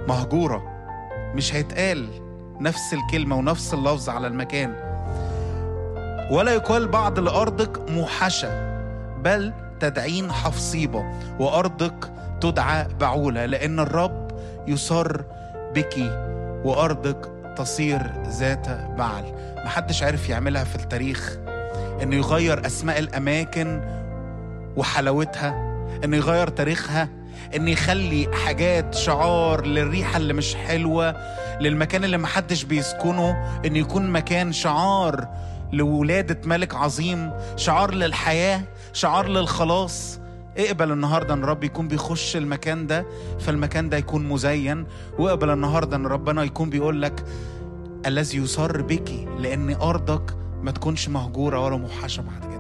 مهجورة مش هيتقال نفس الكلمة ونفس اللفظ على المكان ولا يقال بعض لأرضك موحشة بل تدعين حفصيبة وأرضك تدعى بعولة لأن الرب يصر بك وأرضك تصير ذات بعل محدش عارف يعملها في التاريخ إنه يغير أسماء الأماكن وحلاوتها إنه يغير تاريخها إن يخلي حاجات شعار للريحة اللي مش حلوة للمكان اللي محدش بيسكنه إن يكون مكان شعار لولادة ملك عظيم شعار للحياة شعار للخلاص اقبل النهارده ان رب يكون بيخش المكان ده فالمكان ده يكون مزين واقبل النهارده ان ربنا يكون بيقول لك الذي يصر بك لان ارضك ما تكونش مهجوره ولا موحشه بعد كده